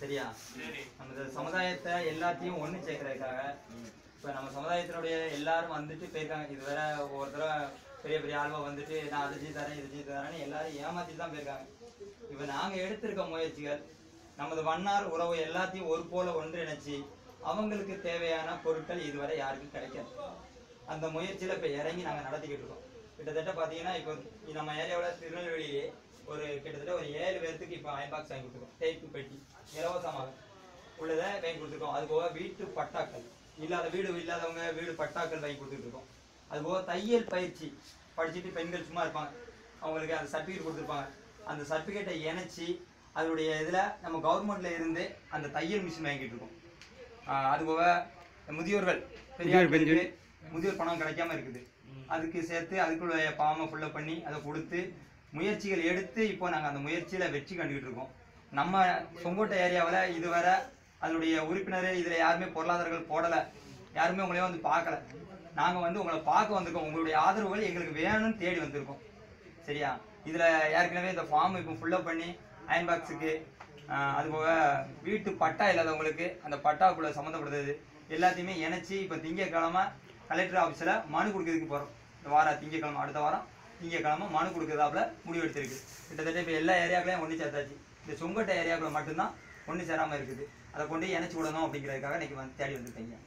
சரியா சரி நம்ம சமுதாயத்தை எல்லாத்தையும் ஒண்ணு சேர்க்கறதுக்காக இப்ப நம்ம சமுதாயத்தினுடைய எல்லாரும் வந்துட்டு போயிருக்காங்க இதுவரை ஒவ்வொருத்தரும் பெரிய பெரிய ஆள்வா வந்துட்டு நான் அதை செய்து தரேன் இதை செய்து தரேன்னு எல்லாரும் ஏமாத்திட்டு தான் போயிருக்காங்க இப்ப நாங்க எடுத்திருக்க முயற்சிகள் நமது வண்ணார் உறவு எல்லாத்தையும் ஒரு போல ஒன்றிணைச்சு அவங்களுக்கு தேவையான பொருட்கள் இதுவரை யாருக்கும் கிடைக்காது அந்த முயற்சியில இப்ப இறங்கி நாங்க நடத்திக்கிட்டு இருக்கோம் கிட்டத்தட்ட பாத்தீங்கன்னா இப்போ நம்ம ஏரியாவோட திருநெல்வேலியிலே ஒரு கிட்டத்தட்ட ஒரு ஏழு பேர்த்துக்கு இப்போ அயன் பாக்ஸ் வாங்கி கொடுத்துருக்கோம் தேய்ப்பு பெட்டி இலவசமாக உள்ளதை வாங்கி கொடுத்துருக்கோம் அது போக வீட்டு பட்டாக்கள் இல்லாத வீடு இல்லாதவங்க வீடு பட்டாக்கள் வாங்கி கொடுத்துட்டு இருக்கோம் அது போக தையல் பயிற்சி படிச்சுட்டு பெண்கள் சும்மா இருப்பாங்க அவங்களுக்கு அந்த சர்டிஃபிகேட் கொடுத்துருப்பாங்க அந்த சர்டிஃபிகேட்டை இணைச்சி அதனுடைய இதில் நம்ம கவர்மெண்ட்ல இருந்து அந்த தையல் மிஷின் வாங்கிட்டு இருக்கோம் ஆஹ் அது போக முதியோர்கள் பெரியார் பெண்கள் முதியோர் பணம் கிடைக்காம இருக்குது அதுக்கு சேர்த்து அதுக்குள்ள ஃபார்மை ஃபுல்லப் பண்ணி அதை கொடுத்து முயற்சிகள் எடுத்து இப்போ நாங்கள் அந்த முயற்சியில் வெற்றி கண்டுகிட்டு இருக்கோம் நம்ம செங்கோட்டை ஏரியாவில் இதுவரை அதனுடைய உறுப்பினர் இதில் யாருமே பொருளாதாரங்கள் போடலை யாருமே உங்களையும் வந்து பார்க்கல நாங்கள் வந்து உங்களை பார்க்க வந்திருக்கோம் உங்களுடைய ஆதரவுகள் எங்களுக்கு வேணும்னு தேடி வந்திருக்கோம் சரியா இதில் ஏற்கனவே இந்த ஃபார்ம் இப்போ ஃபுல்லப் பண்ணி அயன் பாக்ஸுக்கு அது போக வீட்டு பட்டா இல்லாதவங்களுக்கு அந்த பட்டாக்குள்ள சம்மந்தப்படுறது எல்லாத்தையுமே இணைச்சி இப்போ திங்கக்கிழமை கலெக்டர் ஆஃபீஸில் மனு கொடுக்கறதுக்கு போகிறோம் இந்த வாரம் திங்கக்கிழமை அடுத்த வாரம் திங்கக்கிழமை மனு கொடுக்கறதாப்புல முடிவு எடுத்திருக்கு கிட்டத்தட்ட இப்போ எல்லா ஏரியாக்களையும் ஒன்று சேர்த்தாச்சு இந்த சொங்கட்டை ஏரியாக்குள்ள மட்டும்தான் ஒன்று சேராமல் இருக்குது அதை கொண்டு இணைச்சி விடணும் அப்படிங்கிறதுக்காக இன்னைக்கு வந்து தேடி வந்துருக்கீங்க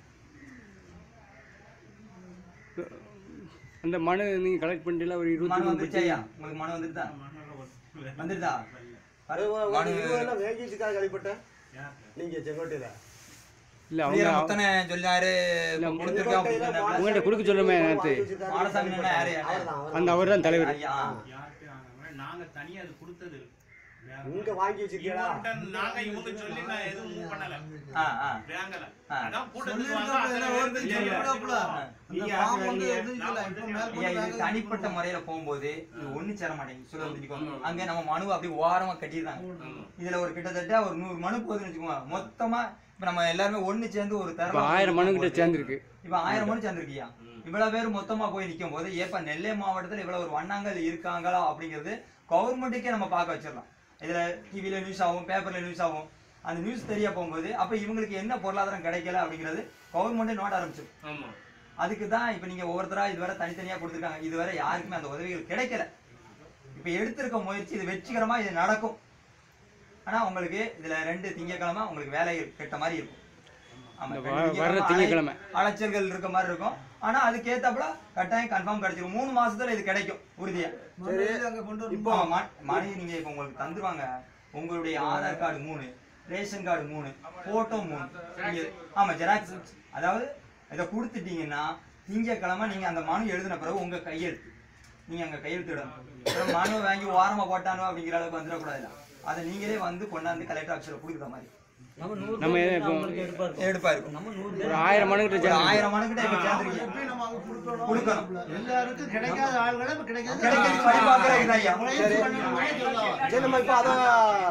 அந்த மனு நீங்கள் கலெக்ட் பண்ணிட்டீங்களா ஒரு இருபத்தி மனு மூணு வந்துருச்சா ஐயா உங்களுக்கு மனு வந்துருதா வந்துருதா மனு இதுவெல்லாம் வேங்கி வச்சுக்காக கழிப்பட்டேன் நீங்க செங்கோட்டையில இல்லை அவங்க வீர முத்தனை சொல்லாரு கொடுத்துருக்கேன் அப்படின்னு உங்கள்கிட்ட கொடுக்க சொல்லுமே நேற்று மாடசாமி அண்ணா யாரு அந்த அவர் தான் தலைவர் ஐயா யார்கிட்ட வாங்குறாங்க? நாங்க தனியா அது கொடுத்தது வேற இங்க வாங்கி வச்சிருக்கீங்களா இவங்கள்ட்ட நாங்க இவங்க சொல்லி நான் எதுவும் மூவ் பண்ணல ஆ ஆ வாங்கல ஆ. அதான் கூட்டத்துக்கு வாங்க அத்தனை பேர் இல்ல, இல்ல. ஐயா இது தனிப்பட்ட முறையில போகும்போது இது ஒண்ணு சேர மாட்டேங்குது சொல்ல தெரிஞ்சுக்கோங்க அங்க நம்ம மனுவை அப்படியே ஓரமா கட்டிடுறாங்க இதுல ஒரு கிட்டத்தட்ட ஒரு நூறு மனு போகுதுன்னு வச்சுக்கோங்க மொத்தமா இப்ப நம்ம எல்லாருமே ஒண்ணு சேர்ந்து ஒரு இப்போ தரம் ஆயிரம் மனுக்கிட்ட சேர்ந்துருக்கு இப்ப ஆயிரம் மனு சேர்ந்துருக்கியா இவ்வளவு பேர் மொத்தமா போய் நிக்கும் போது ஏப்ப நெல்லை மாவட்டத்துல இவ்வளவு ஒரு வண்ணாங்கல் இருக்காங்களா அப்படிங்கிறது கவர்மெண்ட்டுக்கே நம்ம பார்க்க வச்சிடலாம் இதுல டிவில நியூஸ் ஆகும் பேப்பர்ல நியூஸ் ஆகும் அந்த நியூஸ் தெரிய போகும்போது அப்ப இவங்களுக்கு என்ன பொருளாதாரம் கிடைக்கல அப்படிங்கிறது கவர்மெண்ட்டே நோட்ட ஆரம்பிச்சிடும் ஆமா அதுக்கு தான் இப்போ நீங்கள் ஒவ்வொருத்தரா இதுவரை தனித்தனியாக கொடுத்துருக்காங்க இதுவரை யாருக்குமே அந்த உதவிகள் கிடைக்கல இப்போ எடுத்திருக்க முயற்சி இது வெற்றிகரமாக இது நடக்கும் ஆனால் உங்களுக்கு இதில் ரெண்டு திங்கக்கிழமை உங்களுக்கு வேலை கெட்ட மாதிரி இருக்கும் ஆமா, இந்த ரெண்டு வ- வர்ற திங்கட்கிழமை திங்கட்கிழமை. அலை- அலைச்சல்கள் இருக்க மாதிரி இருக்கும் ஆனால் அதுக்கேத்தாப்புல கட்டாயம் கன்ஃபார்ம் கிடைச்சிரும் மூணு மாசத்துல இது கிடைக்கும் உறுதியா இப்போ மணி நீங்க இப்போ உங்களுக்கு தந்துருவாங்க உங்களுடைய ஆதார் கார்டு மூணு ரேஷன் கார்டு மூணு போட்டோ மூணு நீங்க ஆமா ஜெராக்ஸ் அதாவது இதை கொடுத்துட்டீங்கன்னா திங்கக்கிழமை நீங்க அந்த மனு எழுதின பிறகு உங்க கையெழுத்து நீங்க அங்க கையெழுத்திடணும் அப்புறம் மனு வாங்கி ஓரமா போட்டானோ அப்படிங்கிற அளவுக்கு வந்துடக்கூடாது அதை நீங்களே வந்து கொண்டாந்து கலெக்டர் ஆஃபீஸில் கொடுக்குற மாதிரி நம்ம இப்போ எடுப்பா இருக்கும் ஒரு ஆயிரம் மனுக்கிட்ட ஒரு சேர்ந்து ஆயிரம் மனுக்கிட்ட இப்ப சேர்ந்துருக்கீங்க கொடுக்கணும் எல்லாருக்கும் கிடைக்காத ஆள்களை இப்ப கிடைக்காது கிடைக்கிறது படி பார்க்கறதுக்கு தான் ஐயா. முயற்சி பண்ணணும், சொல்லுவாங்க. சரி நம்ம இப்போ அதான்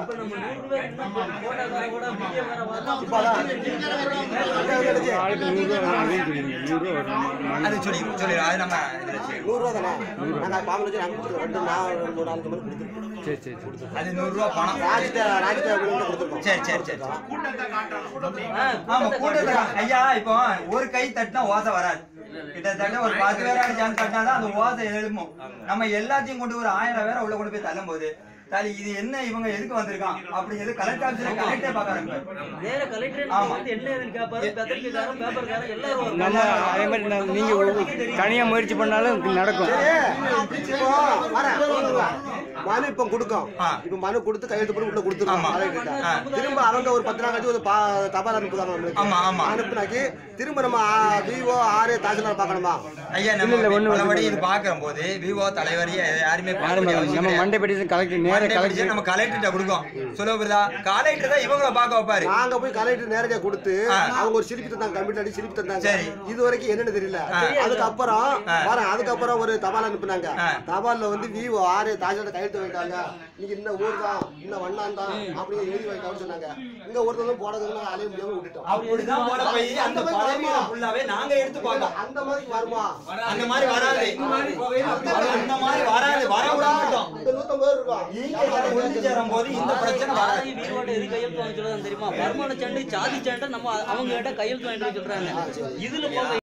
இப்போ அதான் ஒரு ஆளுக்கு நூறுரூவா வரும் அதையும் சொல்லிடுங்க நூறுரூவா வரும் அது சொல்லி சொல்லிடு அது நம்ம இதுல சொல்லி நூறுரூவா தானே நாங்கள் பாம்பு வச்சு நாங்கள் கொடுத்துருக்கோம் ரெண்டு நான் ஒரு மூணு நாலு மணி கொடுத்துருக்கோம் சரி சரி சரி அது நூறுரூவா பணம் ராஜிட்ட ராஜிட்ட கொடுத்துருக்கோம் சரி சரி சரி சரி. கூட்டத்தை காட்டணும் ஆமா கூட்டத்துல ஐயா இப்போ ஒரு கை தட்டினா ஓசை வராது கிட்டத்தட்ட ஒரு பத்து பேராக சேர்ந்து தட்டினாதான் அந்த ஓசை எழும்பும் நம்ம எல்லாத்தையும் கொண்டு ஒரு ஆயிரம் பேரை உள்ள கொண்டு போய் தள்ளும் போது தாலி இது என்ன இவங்க எதுக்கு வந்திருக்கான் அப்படிங்கிறது கலெக்டர் ஆஃபீஸ்ல கலெக்டே பார்க்க ஆரம்பிப்பாரு நேர கலெக்டர் ஆமா. வந்து என்ன ஏதுன்னு கேட்பாரு பத்திரிக்கைக்காரன் பேப்பர்காரன் எல்லாரும் வருவாங்க. நம்ம அதே மாதிரி நான் நீங்கள் தனியாக முயற்சி பண்ணாலும் நடக்கும் இப்போ வரேன் மனு இப்போ கொடுக்கும் ஆ. இப்போ மனு கொடுத்து கையெழுத்து போட்டு உள்ள கொடுத்துருவோம் ஆமா. கலெக்டர்கிட்ட. ஆ. திரும்ப அவங்க ஒரு பத்து நாள் கழிச்சு ஒரு பா- தபால் அனுப்புதாங்க நம்மளுக்கு ஆமா, ஆமா. அனுப்புனாக்கி திரும்ப நம்ம விஓ ஆறு தாசில்தார் பார்க்கணுமா ஐயா இல்ல, இல்ல, நம்ம ஒண்ணு பலபடி ஒண்ணு இது பாக்குற போது விவோ தலைவர் யாருமே பார்க்க யாரும் வேண்டிய அவசியம் நம்ம கிடையாது. மண்டை பெட்டி கலெக்டர் நேர மண்டை பிடிச்சு கலெக்டர் நம்ம கலெக்டர்கிட்ட கொடுக்கோம் சொல்ல புரியுதா கலெக்டர் தான் இவங்கள பார்க்க வைப்பாரு நாங்க போய் கலெக்டர் நேரடியா கொடுத்து ஆ. அவங்க ஒரு சிலிப்பி தந்தாங்க கம்ப்யூட்டர் அடி சிலிப்பி தந்தாங்க சரி. இது வரைக்கும் என்னன்னு தெரியல ஆ. அதுக்கப்புறம் ஆ. வரேன் அதுக்கப்புறம் ஒரு தபால் அனுப்புனாங்க ஆ. தபால்ல வந்து விவோ ஆறு தாசில்தார் கையெழுத்து வைக்காங்க நீங்க இந்த ஊர் தான் இந்த வண்ணான் தான் அப்படின்னு எழுதி வைக்காமனு சொன்னாங்க இங்க ஒருத்தவங்க போனதுக்கு அலைய முடியாம விட்டுட்டோம் அப்படிதான் போட போய் அந்த பழமையை ஃபுல்லாவே நாங்க எடுத்து பார்த்தோம் அந்த மாதிரி வருமா அந்த மாதிரி வராது அது அந்த மாதிரி வராது வரக்கூடாது இந்த நூத்தம்பது இருக்கும் நீங்க எல்லாரும் ஒண்ணு சேரும் போது இந்த பிரச்சனை வராது ஆதி வீரோட எது கையெழுத்து வாங்கி சொல்லுறது தெரியுமா வருமான சண்டை சாதி சண்டை நம்ம அவங்க கிட்ட கையெழுத்து வாங்கிட்டு வர சொல்றாங்க இதுல போக